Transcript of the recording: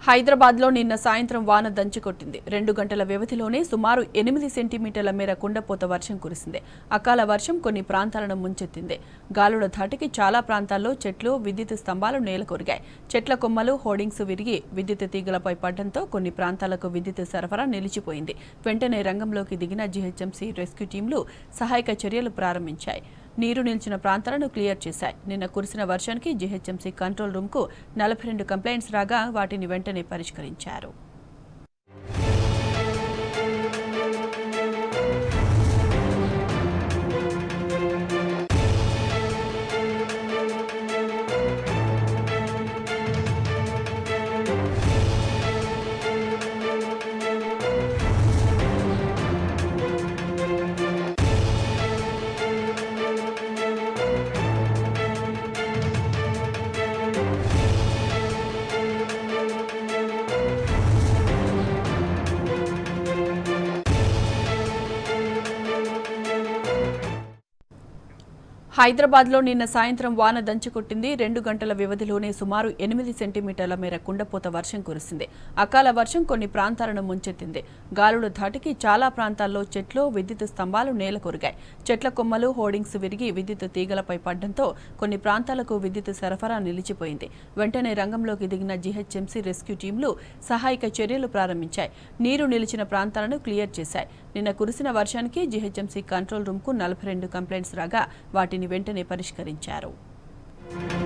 హైదరాబాద్లో నిన్న సాయంత్రం వాన దంచుకొట్టింది రెండు గంటల వ్యవధిలోనే సుమారు ఎనిమిది సెంటీమీటర్ల మేర కుండపోత వర్షం కురిసింది అకాల వర్షం కొన్ని ప్రాంతాలను ముంచెత్తింది గాలుల ధాటికి చాలా ప్రాంతాల్లో చెట్లు విద్యుత్ స్తంభాలు నేలకొరిగాయి చెట్ల కొమ్మలు హోర్డింగ్స్ విరిగి విద్యుత్ తీగలపై పడడంతో కొన్ని ప్రాంతాలకు విద్యుత్ సరఫరా నిలిచిపోయింది వెంటనే రంగంలోకి దిగిన జీహెచ్ఎంసీ రెస్క్యూ టీంలు సహాయక చర్యలు ప్రారంభించాయి నీరు నిలిచిన ప్రాంతాలను క్లియర్ చేశాయి నిన్న కురిసిన వర్షానికి జీహెచ్ఎంసీ కంట్రోల్ రూమ్కు నలభై రెండు కంప్లైంట్స్ రాగా వాటిని వెంటనే పరిష్కరించారు హైదరాబాద్లో నిన్న సాయంత్రం వాన దంచుకొట్టింది రెండు గంటల వ్యవధిలోనే సుమారు ఎనిమిది సెంటీమీటర్ల మేర కుండపోత వర్షం కురిసింది అకాల వర్షం కొన్ని ప్రాంతాలను ముంచెత్తింది గాలుల ధాటికి చాలా ప్రాంతాల్లో చెట్లు విద్యుత్ స్తంభాలు నేల కొరిగాయి చెట్ల కొమ్మలు హోర్డింగ్స్ విరిగి విద్యుత్ తీగలపై పడడంతో కొన్ని ప్రాంతాలకు విద్యుత్ సరఫరా నిలిచిపోయింది వెంటనే రంగంలోకి దిగిన జీహెచ్ఎంసీ రెస్క్యూ టీంలు సహాయక చర్యలు ప్రారంభించాయి నీరు నిలిచిన ప్రాంతాలను క్లియర్ చేశాయి నిన్న కురిసిన వర్షానికి జీహెచ్ఎంసీ కంట్రోల్ రూమ్కు నలభై రెండు కంప్లైంట్స్ రాగా వాటిని వెంటనే పరిష్కరించారు